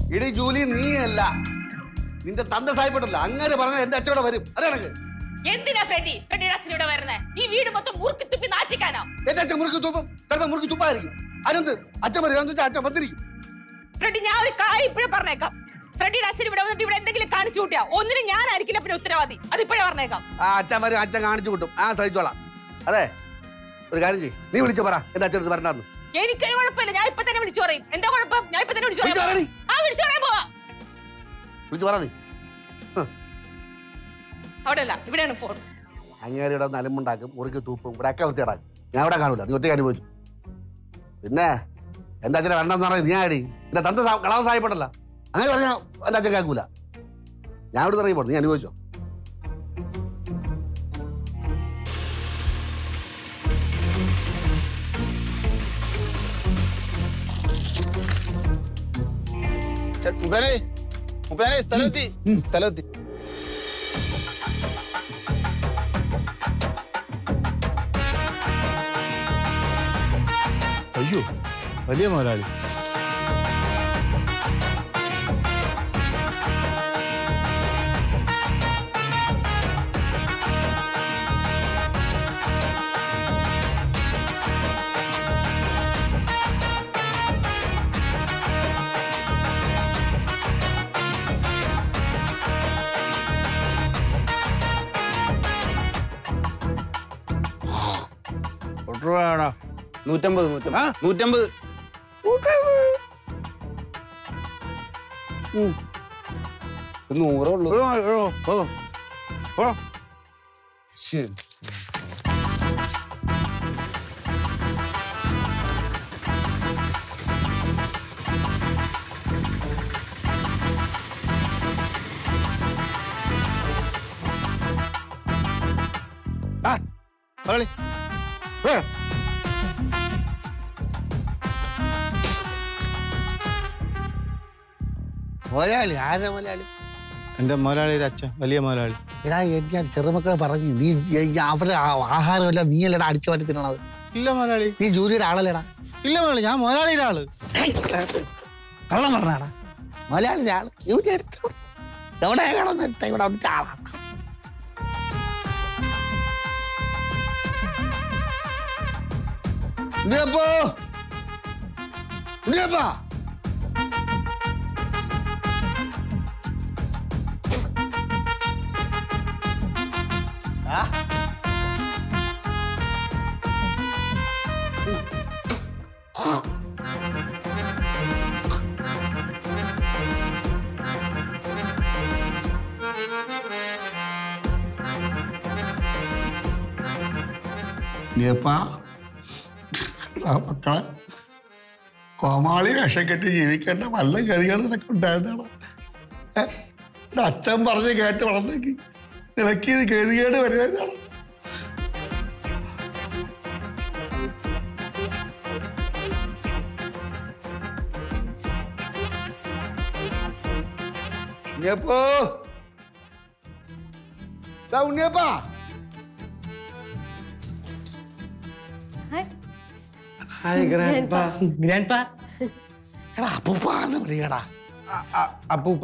ഇടി ജൂലി നീയല്ല നിന്റെ തന്ത സായിപ്പെട്ടല്ല അങ്ങനെ പറഞ്ഞാൽ എന്റെ അച്ഛവിടെ വരും അറിയണക്ക് എന്തിനാ ഫ്രെഡി ഫ്രെഡിയുടെ അച്ഛൻ ഇവിടെ വരുന്നത് ഈ വീട് മൊത്തം മുറുക്കി തുപ്പി നാച്ചിക്കാനോ എന്റെ അച്ഛൻ മുറുക്ക് തൂപ്പം ചിലപ്പോ മുറുക്ക് തുപ്പായിരിക്കും അതിനകത്ത് അച്ഛൻ വരും എന്ന് വെച്ചാൽ അച്ഛൻ വന്നിരിക്കും ഫ്രെഡി ഞാൻ ഒരു കാര്യം ഇപ്പോഴും പറഞ്ഞേക്കാം ഫ്രെഡിയുടെ അച്ഛൻ ഇവിടെ വന്നിട്ട് ഇവിടെ എന്തെങ്കിലും കാണിച്ചു കൂട്ടിയാ ഒന്നിനും ഞാനായിരിക്കില്ല പിന്നെ ഉത്തരവാദി അത് ഇപ്പോഴേ പറഞ്ഞേക്കാം ആ അച്ഛൻ വരും അച്ഛൻ കാണിച്ചു കിട്ടും ആ സഹിച്ചോളാം അതെ ഒരു കാര്യം ചെയ്യ് നീ വിളിച്ചു പറ എന്റെ അച്ഛൻ അടുത്ത് വരണ്ടാന്ന് എനിക്കൊരു കുഴപ്പമില്ല ഞാൻ ഇപ്പൊ തന്നെ വിളിച്ചു പറയും എന്താ കുഴപ്പം ഞാൻ ഇപ്പൊ തന്നെ വിളിച്ചു വിളിച്ച് പറയാം പറയടി. ആ വിളിച്ചു പറയാൻ പോവാ വിളിച്ചു പറ നീ അവിടെ അല്ല ഇവിടെയാണ് ഫോൺ അങ്ങേരിയുടെ നലമുണ്ടാക്കും മുറുക്ക് തൂപ്പും ഇവിടെ ഒക്കെ വൃത്തിയിടാക്കും ഞാൻ ഇവിടെ കാണൂല നീ ഒറ്റ അനുഭവിച്ചു പിന്നെ എന്റെ അച്ഛനെ വേണ്ടെന്ന് പറഞ്ഞാൽ നീ ആടി എന്റെ തന്ത സാ- കളവ് സായപ്പെട്ടല്ല അങ്ങനെ പറഞ്ഞാൽ എന്റെ അച്ഛൻ കേൾക്കൂല ഞാൻ ഇവിടെ ഇറങ്ങി പോട്ടെ നീ അനുഭവിച്ചോ മുപ്പനെ മുപ്പനെ സ്ഥലമെത്തി സ്ഥലമെത്തി അയ്യോ വലിയ മുതലാളി നൂറ്റമ്പത് നൂറ്റമ്പത് നൂറ്റമ്പത് ഇത് നൂറേ ഉള്ളൂ ശരി ആ മുതലാളി ഏ, മുതലാളി ആരാ മുതലാളി എൻ്റെ മുതലാളിയുടെ അച്ഛൻ വലിയ മുതലാളി എടാ ഞാൻ ചെറുമക്കളെ പറഞ്ഞു നീ ഈ അവരുടെ ആ- ആഹാരമല്ല നീ അല്ലടാ അടിച്ചു മാറ്റി തിന്നണത് ഇല്ല മുതലാളി നീ ജൂലിയുടെ ആളല്ലേടാ ഇല്ല മുതലാളി ഞാൻ മുതലാളിയുടെ ആള് കള്ളം പറഞ്ഞാടാ മുതലാളിന്റെ ആള് ജൂലി എടുത്തു എവിടെ കാണുന്ന എടുത്ത ഇവിടെ വന്നിട്ട് ആളാണ് ഉണ്ണിയപ്പോ ഉണ്ണിയപ്പാ ഉണ്ണിയപ്പാ ആ മക്കളെ കോമാളി വേഷം കെട്ടി ജീവിക്കേണ്ട വല്ല ഗതികൾ നിനക്ക് ഉണ്ടായതാണ് ഏ ഇത് അച്ഛൻ പറഞ്ഞ് കേട്ട് വളർന്നേക്ക് നിനക്ക് ഇത് ഗതികേട് വരുന്നതാണ് ഉണ്ണിയപ്പോ ദാ ഉണ്ണിയപ്പാ ഹായ് ഗ്രാൻഡ് ഗ്രാൻഡ് പാ എടാ അപ്പൂപ്പാന്ന് വിളിയടാ അപ്പൂപ്പ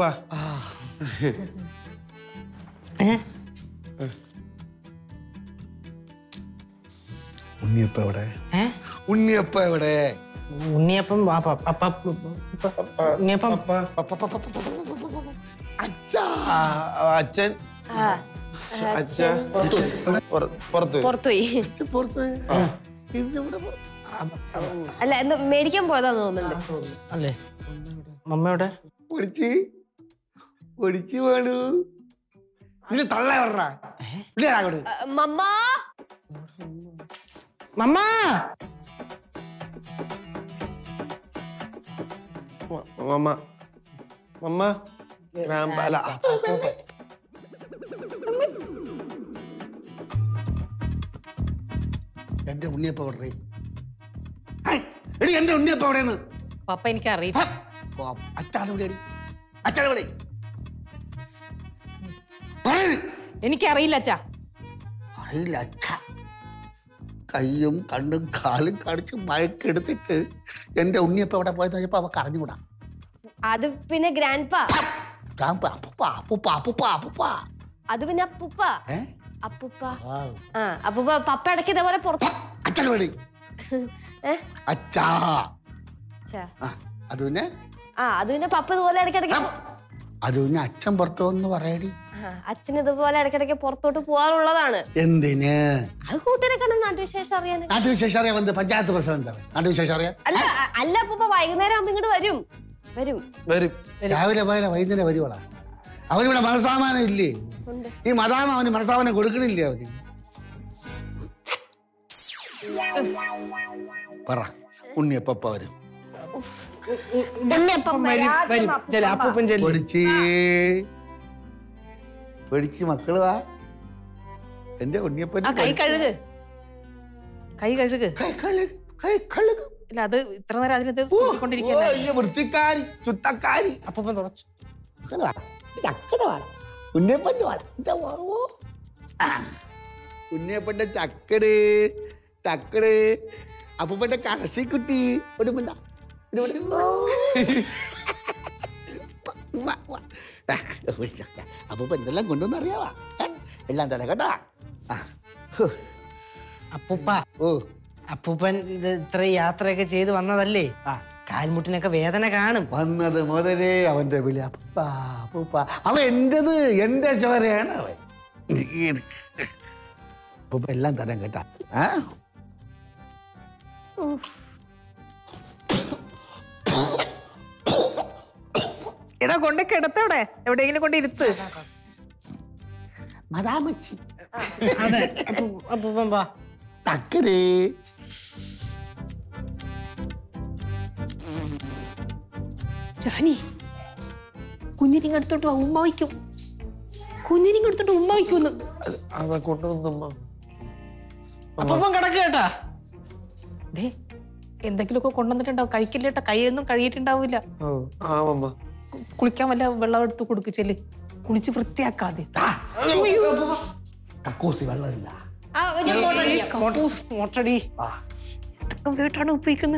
ഉണ്ണിയപ്പ എവിടെ ഏ ഉണ്ണിയപ്പ എവിടെ ഉണ്ണിയപ്പം ആ, പ- പ- പ- പ- ഉണ്ണിയപ്പം അച്ഛാ ആ, അച്ഛൻ അച്ഛ പുറ- പുറത്ത് പോയി. പുറത്തുപോയി അച്ഛൻ പുറത്ത് ഇന്നിവിടെ പുറത്ത്. അല്ല എന്ന് മേടിക്കാൻ പോയതാന്ന് തോന്നുന്നുണ്ട് അല്ലേ മമ്മയുടെ പൊടിച്ച് പൊടിച്ച് വേണു ഇതിന് തള്ള എവിടെടാ? ഇല്ലടാ അങ്ങോട്ട്. അഹ് മമ്മ മമ്മ മമ്മ മമ്മ ഗ്രാൻഡ് അല്ല അപ്പൂപ്പ. എന്റെ ഉണ്ണിയപ്പ എവിടെ എടി എന്റെ ഉണ്ണിയപ്പ എവിടെയെന്ന് പപ്പ എനിക്ക് അറിയില്ല അച്ഛാണ് വിളിയടി അച്ഛനെ വിളി എനിക്കറിയില്ല അച്ഛാ അറിയില്ല അച്ഛ കയ്യും കണ്ണും കാലും കാണിച്ച് മയക്കെടുത്തിട്ട് എന്റെ ഉണ്ണിയപ്പ എവിടെ പോയെന്ന് ചോദിച്ചപ്പോ അവക്ക് അറിഞ്ഞുകൂടാ അത് പിന്നെ ഗ്രാൻഡ് പാ ഗ്രാൻഡ് അപ്പുപ്പ അപ്പുപ്പ അപ്പുപ്പ അപ്പുപ്പ അത് പിന്നെ അപ്പുപ്പ ഏ അപ്പുപ്പ ആ. ആ അപ്പുപ്പ പപ്പ ഇടയ്ക്ക് ഇതേപോലെ പുറത്ത് അച്ഛൻ വിളി ഏ? അച്ഛാ ഛെ. ആ, അത് പിന്നെ ആ അത് പിന്നെ പപ്പ ഇതുപോലെ ഇടയ്ക്കിടയ്ക്ക് അത് പിന്നെ അച്ഛൻ പുറത്തു വന്ന് പറയടി ആ, അച്ഛൻ ഇതുപോലെ ഇടയ്ക്കിടയ്ക്ക് പുറത്തോട്ട് പോകാറുള്ളതാണ് എന്തിന് അത് കൂട്ടിനെ കണ്ട നാട്ടുവിശേഷം അറിയാൻ നാട്ടുവിശേഷം അറിയാൻ വന്ന് പഞ്ചായത്ത് പ്രസിഡന്റ് ആണ് നാട്ടുവിശേഷം അറിയാൻ അല്ല അ- അല്ല അപ്പൂപ്പ വൈകുന്നേരം ആകുമ്പോ ഇങ്ങോട്ട് വരും വരും വരും രാവിലെ പോയാലും വൈകുന്നേരം വരുവോളാ അവനിവിടെ മനസാമാനം ഇല്ലേ ഉണ്ട് ഈ മതാമ അവന് മനസാമാനം കൊടുക്കണില്ലേ അവന് പറ ഉണ്ണിയപ്പ വരും വരും വരും ചെല്ല അപ്പൂപ്പൻ ചെല്ലു പൊടിച്ച് പൊടിച്ച് മക്കള് വാ എന്റെ ഉണ്ണിയപ്പൻ ആ കൈ കഴുക് കൈ കഴുക് കൈ കഴുക്, കൈ കഴുക്. ഇല്ല അത് ഇത്ര നേരം അതിനകത്ത് ഓ, കൊണ്ടിരിക്കുന്ന ഓ, ഈ വൃത്തിക്കാരി ചുത്തക്കാരി അപ്പൂപ്പൻ തുടച്ചു മക്കള് വാ. ഇത് അക്കടെ വാടാ. ഉണ്ണിയപ്പന്റെ വാടാ. ഇതാ വാ, ഓ. ആ. ഉണ്ണിയപ്പന്റെ ചക്കട് ചക്കട് അപ്പൂപ്പന്റെ കടസിക്കുട്ടി ഒരു മിണ്ട ഒരു മിണ്ട. ഓ. വാ, വാ. ആ, ഉശ്ശ. അപ്പൂപ്പ എന്തെല്ലാം കൊണ്ടുവന്ന് അറിയാവാ ഏ? എല്ലാം തല കേട്ടാ ആ. ഹു. അപ്പൂപ്പ ഓ അപ്പൂപ്പൻ ഇത് ഇത്ര യാത്രയൊക്കെ ചെയ്ത് വന്നതല്ലേ ആ കാൽമുട്ടിനൊക്കെ വേദന കാണും വന്നത് മുതലേ അവന്റെ വിളി അപ്പ അപ്പൂപ്പ അവൻ എന്റേത് എന്റെ ചോരയാണ് അവൻ അപ്പൂപ്പ എല്ലാം തരാൻ കേട്ടാ ആ എടാ കൊണ്ട് കിടത്തോടെ എവിടെയെങ്കിലും കൊണ്ട് ഇരുത്ത് മതാമച്ചി അതെ അപ്പൂ- അപ്പൂപ്പൻ വാ തക്കരേ ജാനി കുഞ്ഞിനിങ് എടുത്തോട്ട് വാ, ഉമ്മ വയ്ക്കും കുഞ്ഞിനിങ് എടുത്തോട്ട് ഉമ്മ വയ്ക്കുന്ന് അത് അവ കൊണ്ടുവന്നമ്മ അപ്പൂപ്പൻ കിടക്ക് കേട്ടാ ദേ എന്തെങ്കിലുമൊക്കെ കൊണ്ടുവന്നിട്ടുണ്ടാവും കഴിക്കില്ലേട്ടോ കൈയൊന്നും കഴുകിയിട്ടുണ്ടാവില്ല ഓ ആ മമ്മ കു- കുളിക്കാൻ വല്ല വെള്ളം എടുത്ത് കൊടുക്ക് ചെല്ല് കുളിച്ച് വൃത്തിയാക്കാതെ കക്കൂസി വെള്ളമില്ല ആ, ഞാൻ മോട്ടർ അടിക്കാം. മോട്ടടി ആ ഇതൊക്കെ വീട്ടാണ് ഉപയോഗിക്കുന്നത്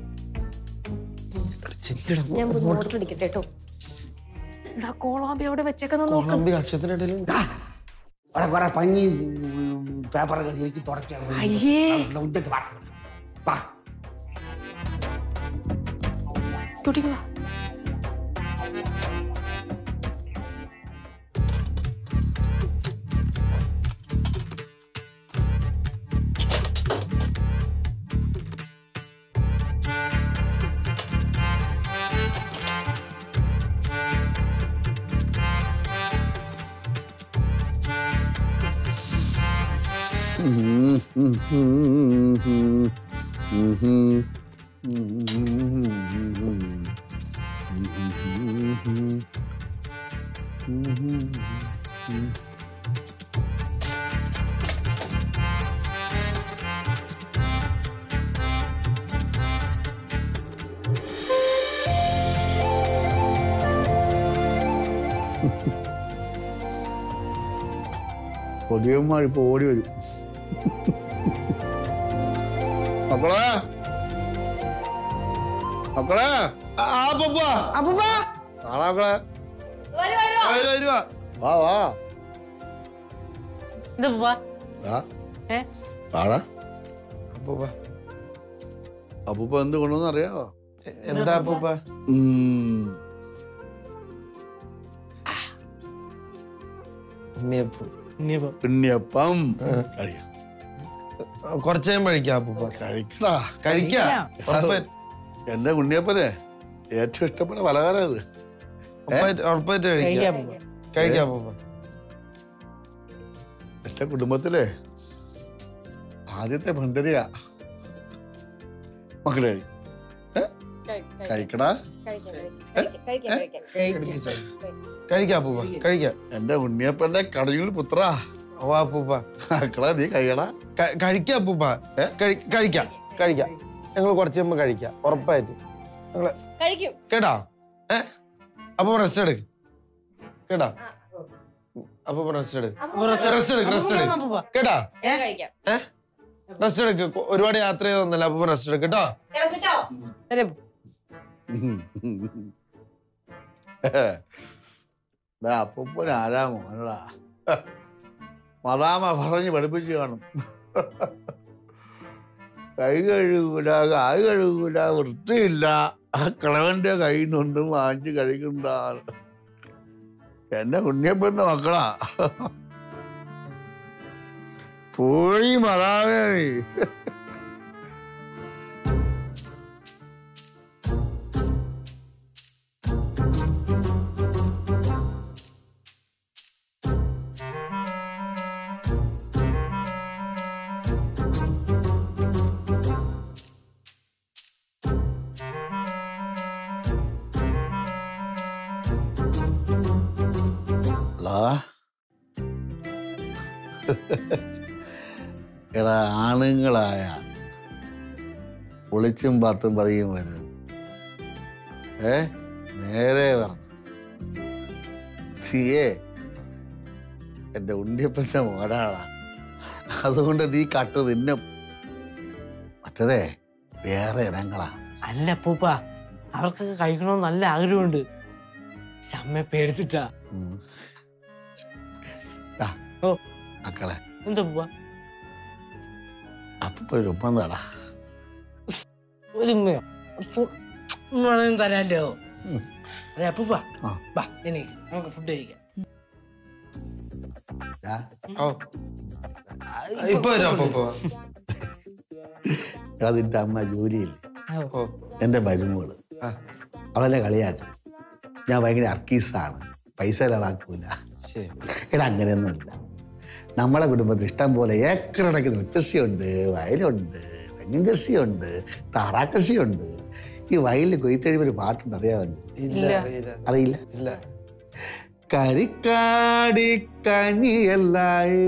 ചെല്ലട ഞാൻ പോയി മോട്ടർ അടിക്കട്ടെ കേട്ടോ എടാ കോളാമ്പി അവിടെ വെച്ചേക്കുന്ന നോക്ക് കോളമ്പി അക്ഷത്തിനിടയിലുണ്ട് ആ, അവിടെ കുറെ പഞ്ഞി പേപ്പറൊക്കെ എനിക്ക് തുടക്കണം അയ്യേ ഉണ്ടിട്ട് വാ വാ കുട്ടിക്ക് വാ പൊടിയന്മാർ ഇപ്പൊ ഓടി വരും മക്കളെ മക്കളെ ആ പപ്പ അപ്പൂപ്പ നാളെ മക്കളെ വരുവാ വരുവാ വാ വാ ഇത് അപ്പൂപ്പ വാ ഏ വാടാ അപ്പൂപ്പ അപ്പൂപ്പ എന്ത് കൊണ്ടുവന്ന് അറിയാവോ എന്താ അപ്പൂപ്പ ഉം. ഉണ്ണിയപ്പം ഇനിയിപ്പോ ഉണ്ണിയപ്പം കഴിക്കാം കുറച്ച് കഴിയുമ്പോ കഴിക്കാം അപ്പൂപ്പ കഴിക്കടാ കഴിക്കാം ഉറപ്പായി- എന്റെ ഉണ്ണിയപ്പനെ ഏറ്റവും ഇഷ്ടപ്പെട്ട പലഹാരം ഇത് ഉറപ്പായിട്ട് ഉറപ്പായിട്ട് കഴിക്കാം കഴിക്കാം അപ്പൂപ്പ കഴിക്കാം അപ്പൂപ്പ എന്റെ കുടുംബത്തിലെ ആദ്യത്തെ ഭണ്ടരിയാ മക്കളെ ഏ? കഴിക്കടാ കഴിക്കാം കഴിക്കാം കഴിക്കാം കഴിക്കാം കഴിക്കാം അപ്പൂപ്പ കഴിക്കാം എന്റെ ഉണ്ണിയപ്പന്റെ കടയൂർ പുത്ര ഓ അപ്പൂപ്പ മക്കളെ നീ കഴിയടാ ക- കഴിക്കാം അപ്പൂപ്പ ഏ? കഴി- കഴിക്കാം കഴിക്കാം ഞങ്ങൾ കുറച്ച് കഴിയുമ്പോ കഴിക്കാം ഉറപ്പായിട്ട് ഞങ്ങള് കഴിക്കും കേട്ടാ ഏ അപ്പൊ റെസ്റ്റ് എടുക്ക് കേട്ടാ അപ്പൊ റെസ്റ്റ് എടുക്ക് റെസ്റ്റ് എടുക്ക് റെസ്റ്റ് എടുക്ക് അപ്പൂപ്പ കേട്ടാ ഞാൻ കഴിക്കാം ഏ റെസ്റ്റ് എടുക്ക് കൊ- ഒരുപാട് യാത്ര ചെയ്തൊന്നല്ല അപ്പൊ റെസ്റ്റ് എടുക്ക് കേട്ടോ കേട്ടോ അല്ലേ അപ്പൂപ്പൻ ആരാ മോനടാ മതാമ പറഞ്ഞ് പഠിപ്പിച്ച് കാണും കൈ കഴുകൂല കായ് കഴുകൂല വൃത്തിയില്ല ആ കിളവന്റെ കയ്യിൽ നിന്നൊന്നും വാങ്ങിച്ച് കഴിക്കണ്ട എന്റെ ഉണ്ണിയപ്പന്റെ മക്കളാ പോയി മതാമേ നീ ഹലോ എടാ ആണുങ്ങളായ ഒളിച്ചും പത്തും പതിയും വരും ഏ നേരെ പറഞ്ഞു സിയേ എൻ്റെ ഉണ്ണിയപ്പൻ്റെ മോനാളാ അതുകൊണ്ട് നീ കട്ട് തിന്നും മറ്റതേ വേറെ ഇനങ്ങളാ അല്ല അപ്പൂപ്പ അവർക്കൊക്കെ കഴിക്കണമെന്ന് നല്ല ആഗ്രഹമുണ്ട് പക്ഷെ അമ്മയെ പേടിച്ചിട്ടാ ഉം. ദാ, ഓ. മക്കളെ എന്താ അപ്പൂപ്പ അപ്പൊ ഒരു ഉപ്പം തടാ ഒരു ഉമ്മയോ? അപ്പൂ, ഉമ്മ വേണമെങ്കിൽ തരാല്ലോ ഉം. അതെ അപ്പൂപ്പ ആ. ബാ എനിക്ക് നമുക്ക് ഫുഡ് കഴിക്കാം ദാ, ഓ ഇപ്പൊ വരും അപ്പൊ എടാ നിന്റെ അമ്മ ജോലിയില്ലേ ഓ എൻ്റെ മരുമോള് ആ. അവളെ കളിയാക്കും ഞാൻ ഭയങ്കര അർക്കീസാണ് പൈസ ചെലവാക്കൂല ശരി എടാ അങ്ങനെയൊന്നുമില്ല നമ്മളെ കുടുംബത്തിൽ ഇഷ്ടം പോലെ ഏക്കറടക്ക് നെൽകൃഷിയുണ്ട് വയലുണ്ട് തെങ്ങും കൃഷിയുണ്ട് താറാ കൃഷിയുണ്ട് ഈ വയലിൽ കൊയ്ത്തഴിവ് ഒരു പാട്ടുണ്ട് അറിയാമോ ഇല്ല അറിയില്ല അറിയില്ല ഇല്ല കരിക്കാടി കഞ്ഞിയല്ലായേ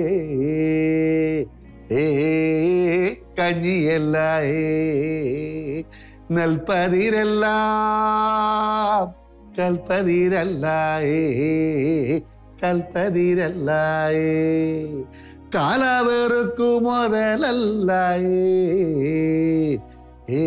ഏ കഞ്ഞിയല്ലായേ നെൽപ്പതിരെല്ലാം കൽപ്പതിരല്ലായേ കൽപ്പതിരല്ലായേ കാലവെറുക്കു മുതലല്ലായേ ഏ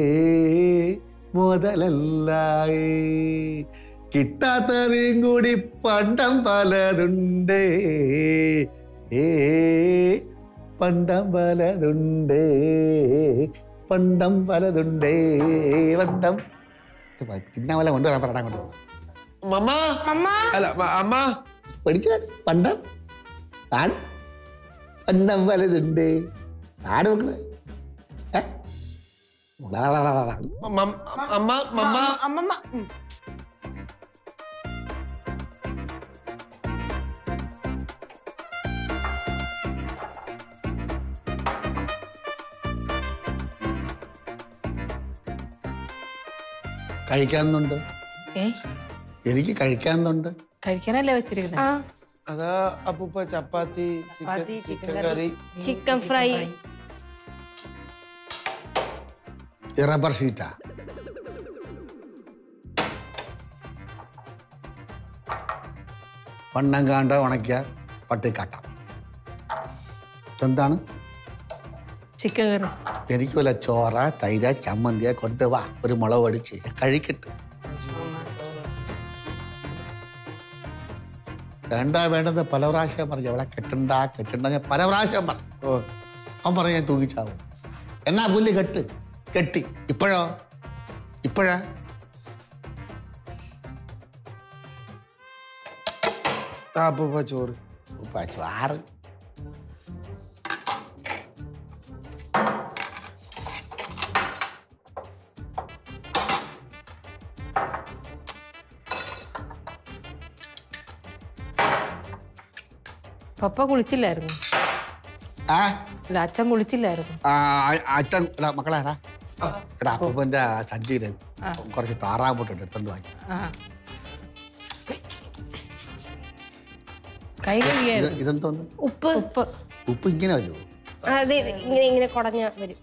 മുതലല്ലായേ കിട്ടാത്തതും കൂടി പണ്ടം പലതുണ്ട് ഏ പണ്ടം പലതുണ്ട് പണ്ടം പലതുണ്ട് പണ്ടം തിന്നാൻ വല്ല കൊണ്ടുവരാൻ പറയാൻ കൊണ്ട് മമ്മ അല്ല മ- അമ്മ പഠിച്ചാണ് പണ്ടം ആണ് പണ്ടം പലതുണ്ട് ആണ് മക്കള് ഏ? ഉളാളാളാളാ. മം- അമ്മ മമ്മ അമ്മമ്മ ഉം. കഴിക്കാന്നുണ്ട് ഏ എനിക്ക് കഴിക്കാന്നുണ്ട് കഴിക്കാനല്ലേ വെച്ചിരിക്കുന്നത് ആ അതാ അപ്പൂപ്പ ചപ്പാത്തി chicken chicken curry chicken fry ഈ റബ്ബർ ഷീറ്റാ വണ്ണം കാണ്ട ഉണക്കിയ പട്ടിക്കാട്ട എന്താണ് ചിക്കൻ കറി എനിക്ക് വല്ല ചോറ തൈര ചമ്മന്തിയ കൊണ്ടുവാ ഒരു മുളക് അടിച്ച് കഴിക്കട്ടെ വേണ്ട വേണ്ടത് പല പ്രാവശ്യം പറഞ്ഞു അവളെ കെട്ടണ്ട കെട്ടണ്ട ഞാൻ പല പ്രാവശ്യം പറഞ്ഞു ഓ അവൻ പറഞ്ഞു ഞാൻ തൂങ്ങിച്ചാവും എന്നാ പുല്ല് കെട്ട് കെട്ടി ഇപ്പോഴോ ഇപ്പോഴാ ആ അപ്പൂപ്പ ചോറ് ഉപ്പ ചാറ് പപ്പ കുളിച്ചില്ലായിരുന്നു ആ അല്ല അച്ഛൻ കുളിച്ചില്ലായിരുന്നു ആ, ആ- അച്ഛൻ എടാ മക്കളെ എടാ എടാ അപ്പൂപ്പൻ്റെ സഞ്ചിയില് കുറച്ച് താറാമ്പൂട്ടുണ്ട് എടുത്തോണ്ട് വാങ്ങി ആ കൈ കഴുകിയായിരുന്നു ഇതെന്തോന്ന് ഉപ്പ് ഉപ്പ് ഉപ്പ് ഇങ്ങനെ വരുമോ അതെ ഇങ്ങനെ ഇങ്ങനെ കുടഞ്ഞ വരും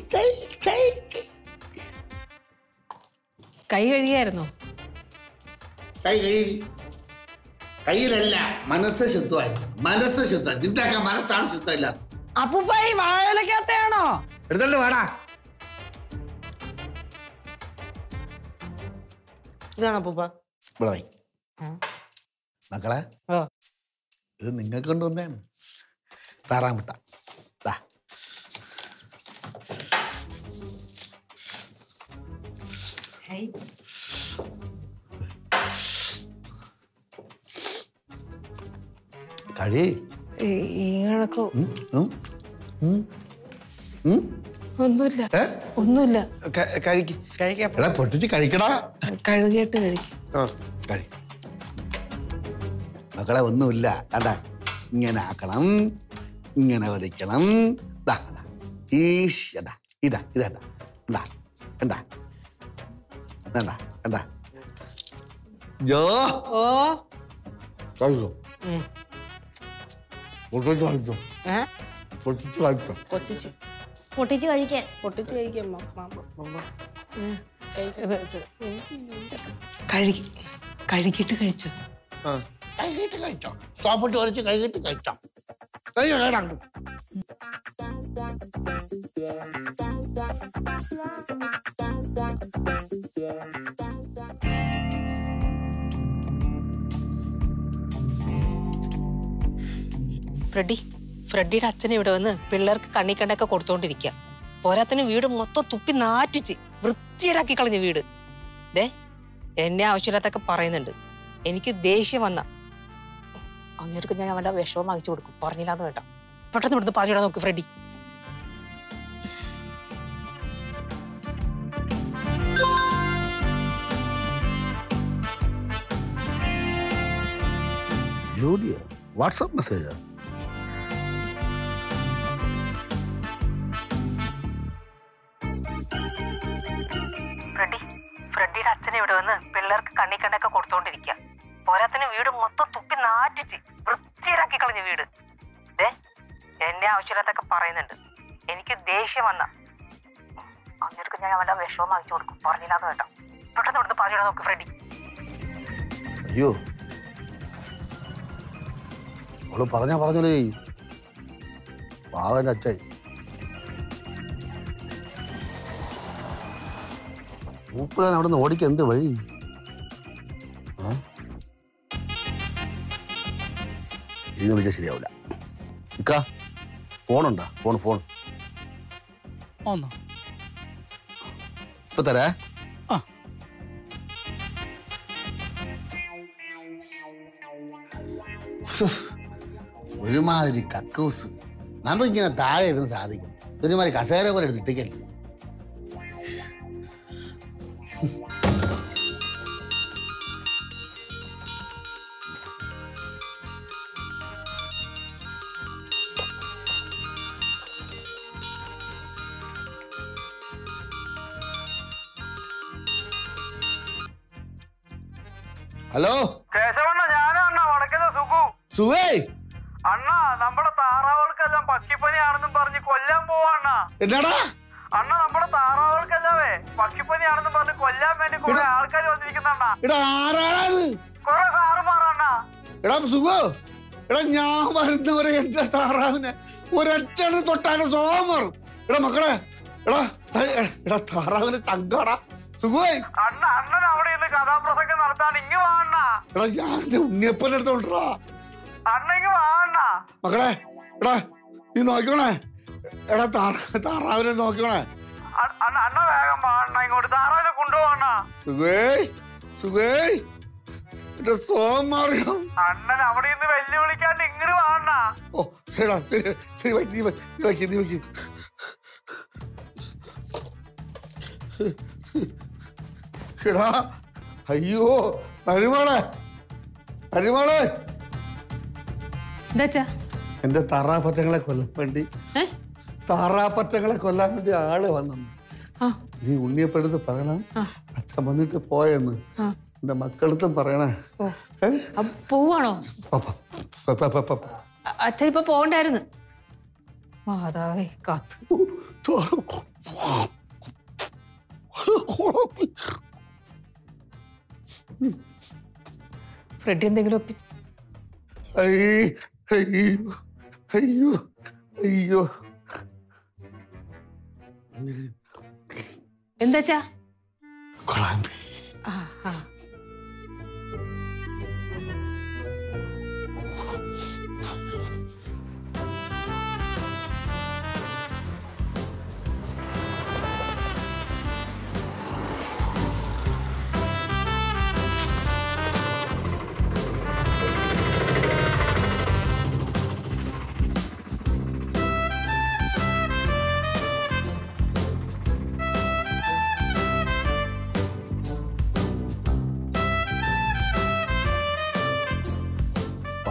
കൈ കഴുകിയായിരുന്നോ കൈ കൈ കയ്യിലല്ല മനസ്സ് ശുദ്ധമായി മനസ്സ് ശുദ്ധം നിന്റെ ഒക്കെ മനസ്സാണ് ശുദ്ധമില്ല അപ്പൂപ്പ ഈ വാഴയിലക്കകത്താണോ എടുത്തോണ്ട് വേടാ ഇതാണ് അപ്പൂപ്പ ഇവിടെ വൈ മക്കളെ ആ. ഇത് നിങ്ങൾക്ക് കൊണ്ടുവന്നതാണ് താറാമുട്ട ദാ കഴി ഈ കണക്ക് ഉം, ഉം, ഉം, ഉം. ഒന്നുമില്ല ഏ? ഒന്നുമില്ല ക- കഴിക്ക് കഴിക്കാം എടാ പൊട്ടിച്ച് കഴിക്കടാ കഴുകിയിട്ട് കഴിക്കും ആ കഴി മക്കളെ ഒന്നുമില്ല കണ്ട ഇങ്ങനെ ആക്കണം ഇങ്ങനെ വലിക്കണം ദാ കണ്ടാ. ഈശ് കണ്ടാ ഇതാ ഇതാ കണ്ടാ കണ്ടാ കണ്ടാ കണ്ടാ ജോ ഓ കഴിച്ചോ ഉം. പൊട്ടിച്ച് കഴിച്ചോ ഏ പൊട്ടിച്ച് കഴിച്ചോ കൊച്ചിച്ച് പൊട്ടിച്ച് കഴിക്കാൻ പൊട്ടിച്ച് കഴിക്കാം മാമ കഴുകി കഴുകിയിട്ട് കഴിച്ചു ആ കൈകിട്ട് കഴിച്ചോ സോപ്പിട്ട് കുറച്ച് കൈകിട്ട് കഴിച്ചോ കഴിയോ കേടാ ഫ്രെഡി ഫ്രെഡിയുടെ അച്ഛൻ ഇവിടെ വന്ന് പിള്ളേർക്ക് കണ്ണി കണ്ടൊക്കെ കൊടുത്തോണ്ടിരിക്കുക പോരാത്തിന് വീട് മൊത്തം തുപ്പി നാറ്റിച്ച് വൃത്തിയേടാക്കി കളഞ്ഞ വീട് ദേ എന്നെ ആവശ്യമില്ലാത്തൊക്കെ പറയുന്നുണ്ട് എനിക്ക് ദേഷ്യം വന്ന അങ്ങേർക്ക് ഞാൻ അവന്റെ വിഷമം വാങ്ങിച്ചു കൊടുക്കും പറഞ്ഞില്ലാന്ന് വേണ്ട പെട്ടെന്ന് ഇവിടുന്ന് പറഞ്ഞിടാൻ നോക്ക് ഫ്രെഡി ജോലിയ വാട്സാപ്പ് മെസ്സേജാ ഫ്രെഡി ഫ്രെഡിയുടെ അച്ഛൻ ഇവിടെ വന്ന് പിള്ളേർക്ക് കണ്ണി കണ്ടൊക്കെ കൊടുത്തോണ്ടിരിക്കുക പോരാത്തിന് വീട് മൊത്തം തുപ്പി നാറ്റിച്ച് വൃത്തിയേടാക്കി കളഞ്ഞ വീട് ദേ എന്നെ ആവശ്യമില്ലാത്തൊക്കെ പറയുന്നുണ്ട് എനിക്ക് ദേഷ്യം വന്ന അങ്ങേർക്ക് ഞാൻ അവന്റെ വിഷമം വാങ്ങിച്ചു കൊടുക്കും പറഞ്ഞില്ലാന്ന് വേണ്ട പെട്ടെന്ന് ഇവിടുന്ന് പറഞ്ഞിടാൻ നോക്ക് ഫ്രെഡി അയ്യോ അവള് പറഞ്ഞ പറഞ്ഞോളേ പാവന്റെ അച്ചായി മൂപ്പിടാൻ അവിടെ നിന്ന് ഓടിക്കാൻ എന്ത് വഴി ആ? ഇതിന് വിളിച്ചാൽ ശരിയാവില്ല ഇക്ക ഫോണുണ്ടോ ഫോൺ ഫോൺ ഒന്നോ ഇപ്പൊ തരേ ആ. ഒരുമാതിരി കക്കൂസ് നമുക്കിങ്ങനെ താഴെ ഇരുന്ന് സാധിക്കും ഒരുമാതിരി കസേര പോലെ എടുത്ത് ഇട്ടിക്കല്ലേ ഹലോ കേശവണ്ണ ഞാനും അണ്ണ വടക്കത്തെ സുഖു സുഖേ അണ്ണ നമ്മുടെ താറാവുകൾക്കെല്ലാം പക്ഷിപ്പനിയാണെന്നും പറഞ്ഞ് കൊല്ലാൻ പോവാണ്ണ എന്നാടാ അണ്ണ നമ്മുടെ താറാവുകൾക്കെല്ലാവേ പക്ഷിപ്പനിയാണെന്നും പറഞ്ഞ് കൊല്ലാൻ വേണ്ടി കുറെ ആൾക്കാർ വന്നിരിക്കുന്നണ്ണ എടാ ആരാണത് കുറെ സാറുമാറണ്ണ എടാ സുഖോ എടാ ഞാൻ വരുന്നവരെ എന്റെ താറാവിനെ ഒരൊറ്റ തൊട്ടാണ് സോമറും എടാ മക്കളെ എടാ എടാ, എടാ താറാവിനെ തങ്കാടാ സുഖമായി അണ്ണ അണ്ണൻ അവിടെ ഇന്ന് കഥാപ്രസംഗം നടത്താൻ ഇങ്ങ് വാണ്ണ എടാ ഞാൻ എന്റെ ഉണ്ണിയപ്പൻ്റെ അടുത്തോണ്ടാ അണ്ണ ഇങ്ങ് വാണ്ണ മക്കളെ എടാ നീ നോക്കണേ എടാ താറ താറാവിനെ നോക്കണേ അണ്ണ അണ്ണ വേഗം വാണ്ണ ഇങ്ങോട്ട് താറാവിനെ കൊണ്ടുപോവണ്ണ സുഖേ സുഖേ എന്റെ സോമറിയോ അണ്ണൻ അവിടെ ഇന്ന് വെല്ലുവിളിക്കാണ്ട് ഇങ്ങോട്ട് വാണ്ണ ഓ ശരിടാ ശരി ശരി വയ്ക്ക് നീ വയ്ക്ക് നീ വയ്ക്ക് നീ വയ്ക്ക് എടാ അയ്യോ അരിമോളെ അരിമോളെ എന്താച്ചാ എന്റെ താറാപ്പറ്റങ്ങളെ കൊല്ലാൻ വേണ്ടി ഏ താറാപ്പറ്റങ്ങളെ കൊല്ലാൻ വേണ്ടി ആള് വന്നു ആ നീ ഉണ്ണിയപ്പെടുത്ത് പറയണം അച്ഛൻ വന്നിട്ട് പോയെന്ന് ആ. എന്റെ മക്കളടുത്തും പറയണേ ഓ ഏ? അപ്പൊ പോവാണോ പ, പ, പ, പ, പ, പ. അ- അച്ഛൻ ഇപ്പൊ പോകണ്ടായിരുന്നു മാതാവേ കാത്തു ഫ്രെഡി എന്തെങ്കിലും ഒപ്പി അയ്യ, അയ്യോ അയ്യോ അയ്യോ എന്താച്ചാ കൊളാമ്പി ആ ആ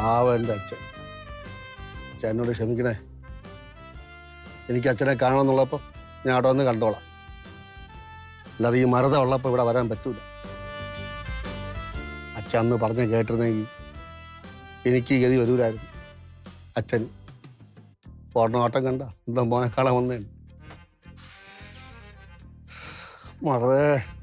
പാവം എൻ്റെ അച്ഛൻ അച്ഛൻ എന്നോട് ക്ഷമിക്കണേ എനിക്ക് അച്ഛനെ കാണണമെന്നുള്ളപ്പോൾ ഞാൻ അവിടെ വന്ന് കണ്ടോളാം അല്ലാതെ ഈ മരത ഉള്ളപ്പോൾ ഇവിടെ വരാൻ പറ്റൂല അച്ഛൻ അന്ന് പറഞ്ഞ് കേട്ടിരുന്നെങ്കിൽ എനിക്ക് ഈ ഗതി വരൂലായിരുന്നു അച്ഛൻ ഓട്ടം കണ്ട എന്താ മോനെ കാണാൻ വന്നേ മറതേ